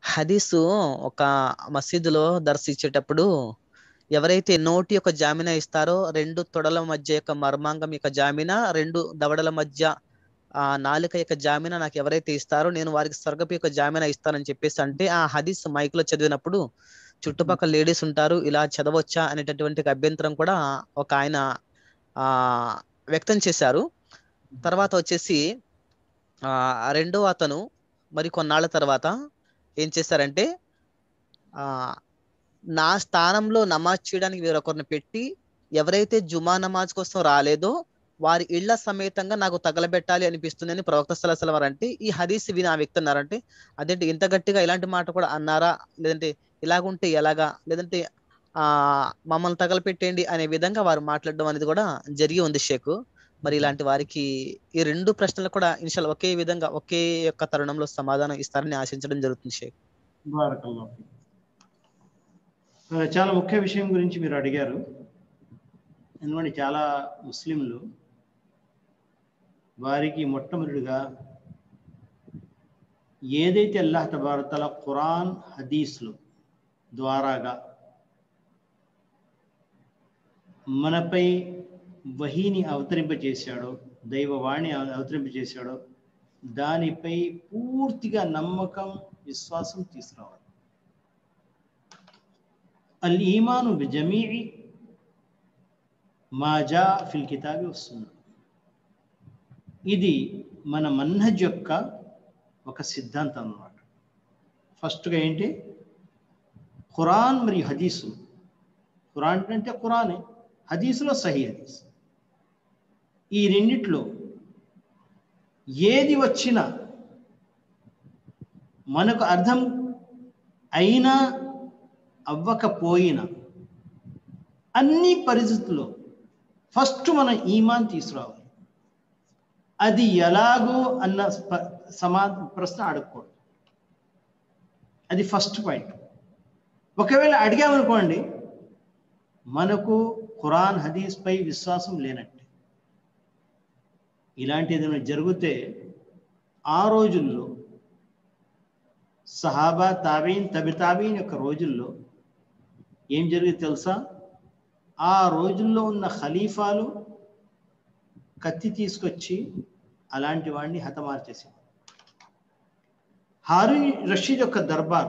హదీసు ఒక మసీదులో దర్శించేటప్పుడు ఎవరైతే నోటి యొక్క జామినా ఇస్తారో రెండు తొడల మధ్య యొక్క మర్మాంగం యొక్క జామినా రెండు దవడల మధ్య ఆ నాలుక యొక్క జామినా నాకు ఎవరైతే ఇస్తారో నేను వారికి స్వర్గపు యొక్క జామినా ఇస్తానని చెప్పేసి అంటే ఆ హదీస్ మైక్ లో చదివినప్పుడు చుట్టుపక్కల లేడీస్ ఉంటారు ఇలా చదవచ్చా అనేటటువంటి అభ్యంతరం కూడా ఒక ఆయన ఆ వ్యక్తం చేశారు తర్వాత వచ్చేసి ఆ రెండో అతను మరి కొన్నాళ్ళ తర్వాత ఏం చేశారంటే ఆ నా స్థానంలో నమాజ్ చేయడానికి వేరొకరిని పెట్టి ఎవరైతే జుమా నమాజ్ కోసం రాలేదో వారి ఇళ్ల సమేతంగా నాకు తగలబెట్టాలి అనిపిస్తుంది అని ప్రవక్త సలసల వారు అంటే ఈ హదీస్ విని ఆ వ్యక్తి అన్నారంటే అదేంటి ఇంత గట్టిగా ఇలాంటి మాట కూడా అన్నారా లేదంటే ఇలాగుంటే ఎలాగా లేదంటే ఆ మమ్మల్ని తగలపెట్టేయండి అనే విధంగా వారు మాట్లాడడం అనేది కూడా జరిగి ఉంది షేక్ మరి ఇలాంటి వారికి ఈ రెండు ప్రశ్నలు కూడా ఇన్షాల్ ఒకే విధంగా ఒకే యొక్క తరుణంలో సమాధానం ఇస్తారని ఆశించడం జరుగుతుంది షేక్ బారకల్లాహు ఫీక్. ఆ, చాలా ముఖ్య విషయం గురించి మీరు అడిగారు ఎందుకంటే చాలా ముస్లింలు వారికి మొట్టమొదటిగా ఏదైతే అల్లాహ్ తబారతల ఖురాన్ హదీస్లు ద్వారాగా మనపై వహీని అవతరింపజేశాడో దైవవాణి అవతరింపజేశాడో దానిపై పూర్తిగా నమ్మకం విశ్వాసం తీసుకురావాలి అల్ ఈమాను బిజమీ'i మా జా ఫిల్ కితాబి వస్తుంది ఇది మన మన్హజ్ యొక్క ఒక సిద్ధాంతం అన్నమాట ఫస్ట్గా ఏంటి ఖురాన్ మరియు హదీసు ఖురాన్ అంటే ఖురానే హదీసులో సహీ హదీస్ ఈ రెండిట్లో ఏది వచ్చినా మనకు అర్థం అయినా అవ్వకపోయినా అన్ని పరిస్థితుల్లో ఫస్ట్ మన ఈమాన్ తీసుకురావాలి అది ఎలాగో అన్న స్ప- సమా ప్రశ్న అడగకూడదు అది ఫస్ట్ పాయింట్ ఒకవేళ అడిగామనుకోండి మనకు ఖురాన్ హదీస్ పై విశ్వాసం లేనట్టే ఇలాంటిది ఏదైనా జరిగితే ఆ రోజుల్లో సహాబా తాబీన్ తబి తాబీన్ యొక్క రోజుల్లో ఏం జరిగింది తెలుసా ఆ రోజుల్లో ఉన్న ఖలీఫాలు కత్తి తీసుకొచ్చి అలాంటి వాడిని హతమార్చేసి హారూన్ రషీద్ యొక్క దర్బార్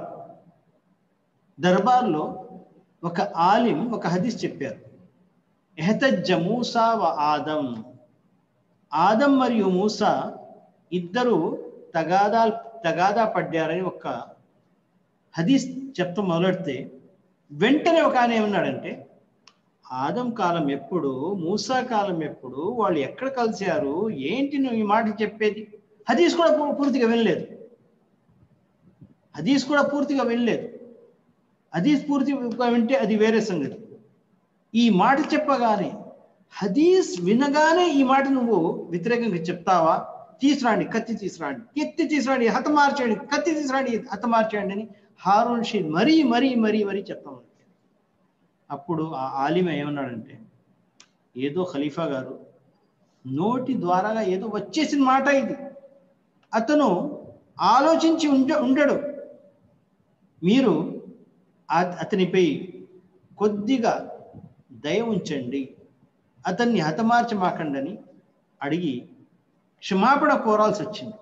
దర్బార్లో ఒక ఆలిం ఒక హదీస్ చెప్పారు ఎహతజ్జ మూసా వ ఆదం ఆదం మరియు మూసా ఇద్దరు తగాదా తగాదా పడ్డారని ఒక హదీస్ చెప్తూ మొదలెడితే వెంటనే ఒక ఆయన ఏమన్నాడంటే ఆదం కాలం ఎప్పుడు మూసా కాలం ఎప్పుడు వాళ్ళు ఎక్కడ కలిశారు ఏంటి నువ్వు ఈ మాట చెప్పేది హదీస్ కూడా పూ- పూర్తిగా వినలేదు హదీస్ కూడా పూర్తిగా వినలేదు హదీస్ పూర్తిగా వింటే అది వేరే సంగతి ఈ మాట చెప్పగానే హదీస్ వినగానే ఈ మాట నువ్వు వ్యతిరేకంగా చెప్తావా తీసుకురండి కత్తి తీసుకురండి ఎత్తి తీసుకురండి హతమార్చేయండి కత్తి తీసుకురండి హతమార్చేయండి అని హారూన్ షీద్ మరీ మరీ మరీ మరీ చెప్తాం అప్పుడు ఆ ఆలిమ ఏమన్నాడంటే ఏదో ఖలీఫా గారు నోటి ద్వారాగా ఏదో వచ్చేసిన మాట ఇది అతను ఆలోచించి ఉండ ఉండడు మీరు ఆ- అతనిపై కొద్దిగా దయ ఉంచండి అతన్ని హతమార్చమాకండి అని అడిగి క్షమాపణ కోరాల్సి వచ్చింది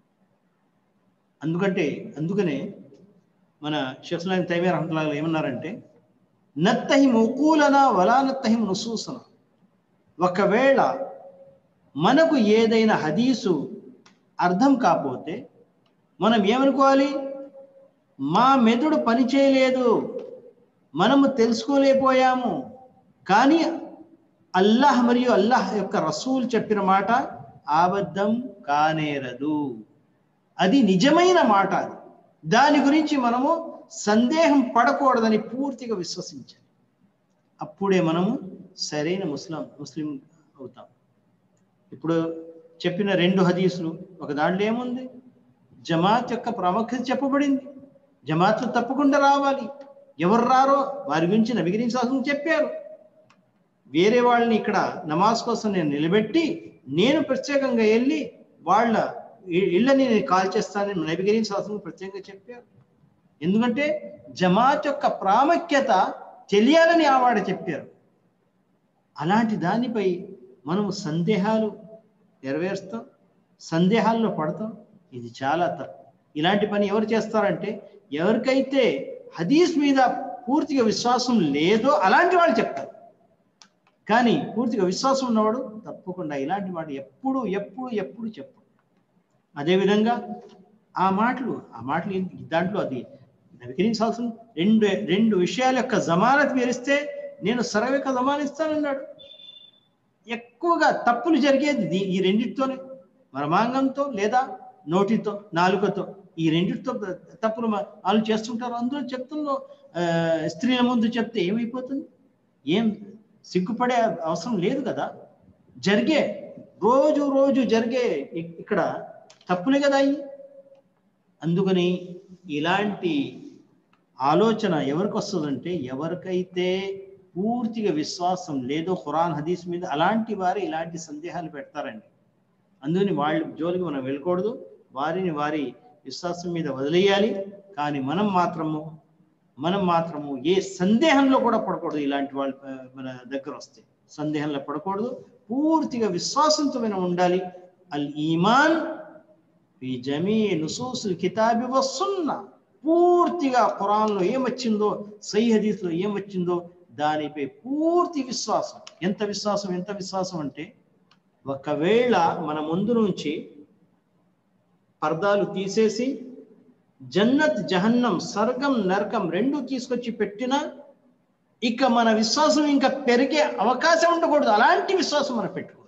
అందుకంటే అందుకనే మన షెఫ్లాన్ తైమే రహమతుల్లాహ్ ఏమన్నారంటే నత్తహి ముకూలన వలా నత్తహి నుసూసన ఒకవేళ మనకు ఏదైనా హదీసు అర్థం కాకపోతే మనం ఏమనుకోవాలి మా మెదడు పని చేయలేదు మనము తెలుసుకోలేకపోయాము కానీ అల్లాహ్ మరియు అల్లాహ్ యొక్క రసూల్ చెప్పిన మాట అబద్ధం కానేరదు అది నిజమైన మాట అది దాని గురించి మనము సందేహం పడకూడదని పూర్తిగా విశ్వసించాలి అప్పుడే మనము సరైన ముస్లిం ముస్లిం అవుతాం ఇప్పుడు చెప్పిన రెండు హదీసులు ఒక దాంట్లో ఏముంది జమాత్ యొక్క ప్రాముఖ్యత చెప్పబడింది జమాత్లు తప్పకుండా రావాలి ఎవరు రారో వారి గురించి నబి కరీం శాసనం చెప్పారు వేరే వాళ్ళని ఇక్కడ నమాజ్ కోసం నేను నిలబెట్టి నేను ప్రత్యేకంగా వెళ్ళి వాళ్ళ ఇ- ఇళ్ళని నేను కాల్ చేస్తానని నబి కరీం శాసనం ప్రత్యేకంగా చెప్పారు ఎందుకంటే జమాత్ యొక్క ప్రాముఖ్యత తెలియాలని ఆవాడ చెప్పారు అలాంటి దానిపై మనము సందేహాలు నెరవేరుస్తాం సందేహాల్లో పడతాం ఇది చాలా తప్పు ఇలాంటి పని ఎవరు చేస్తారంటే ఎవరికైతే హదీస్ మీద పూర్తిగా విశ్వాసం లేదో అలాంటి వాళ్ళు చెప్తారు కానీ పూర్తిగా విశ్వాసం ఉన్నవాడు తప్పకుండా ఇలాంటి మాట ఎప్పుడు ఎప్పుడు ఎప్పుడు చెప్పు అదేవిధంగా ఆ మాటలు ఆ మాటలు ఏంటి? దాంట్లో అది నవికరించాల్సిన అవసరం రెండు రెండు విషయాల యొక్క జమానత్ మీరిస్తే నేను సర్వేక జమానిస్తానన్నాడు ఎక్కువగా తప్పులు జరిగేది దీ- ఈ రెండింటితోనే మర్మాంగంతో లేదా నోటితో నాలుకతో ఈ రెండింటితో తప్పులు మా- వాళ్ళు చేస్తుంటారు అందులో చెప్తుందో ఆ, స్త్రీల ముందు చెప్తే ఏమైపోతుంది ఏం సిగ్గుపడే అవసరం లేదు కదా జరిగే రోజు రోజు జరిగే ఇ- ఇక్కడ తప్పులే కదా అయ్యి అందుకని ఇలాంటి ఆలోచన ఎవరికి వస్తుందంటే ఎవరికైతే పూర్తిగా విశ్వాసం లేదో ఖురాన్ హదీస్ మీద అలాంటి వారు ఇలాంటి సందేహాలు పెడతారండి అందుకని వాళ్ళ జోలికి మనం వెళ్ళకూడదు వారిని వారి విశ్వాసం మీద వదిలేయాలి కానీ మనం మాత్రము మనం మాత్రము ఏ సందేహంలో కూడా పడకూడదు ఇలాంటి వాళ్ళు ఆ, మన దగ్గర వస్తే సందేహంలో పడకూడదు పూర్తిగా విశ్వాసంతో మనం ఉండాలి అల్ ఈమాన్ ఫీ జమీ నుసూసుల్ కితాబి వసున్నా పూర్తిగా ఖురాన్లో ఏమొచ్చిందో సై హదీస్లో ఏమొచ్చిందో దానిపై పూర్తి విశ్వాసం ఎంత విశ్వాసం ఎంత విశ్వాసం అంటే ఒకవేళ మన ముందు నుంచి పర్దాలు తీసేసి జన్నత్ జహన్నం స్వర్గం నరకం రెండు తీసుకొచ్చి పెట్టినా ఇక మన విశ్వాసం ఇంకా పెరిగే అవకాశం ఉండకూడదు అలాంటి విశ్వాసం మనం పెట్టుకోవాలి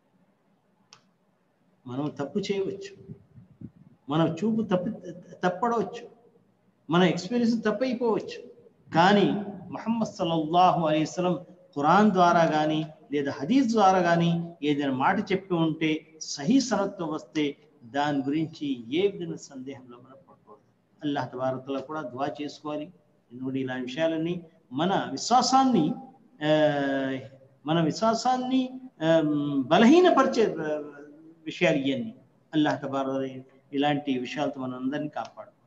మనం తప్పు చేయవచ్చు మన చూపు తప్పి తప్పడవచ్చు మన ఎక్స్పీరియన్స్ తప్పైపోవచ్చు కానీ మహమ్మద్ సల్లల్లాహు అలైస్లం ఖురాన్ ద్వారా కానీ లేదా హదీస్ ద్వారా కానీ ఏదైనా మాట చెప్పి ఉంటే సహీ సనత్తో వస్తే దాని గురించి ఏ విధమైన సందేహంలో మనం పడకూడదు అల్లాహ్ తబారతలో కూడా దువా చేసుకోవాలి ఎందుకంటే ఇలాంటి విషయాలన్నీ మన విశ్వాసాన్ని ఆ, మన విశ్వాసాన్ని ఆ, బలహీనపరిచే ఆ, విషయాలు ఇవన్నీ అల్లాహ్ తబార ఇలాంటి విషయాలతో మన అందరినీ కాపాడు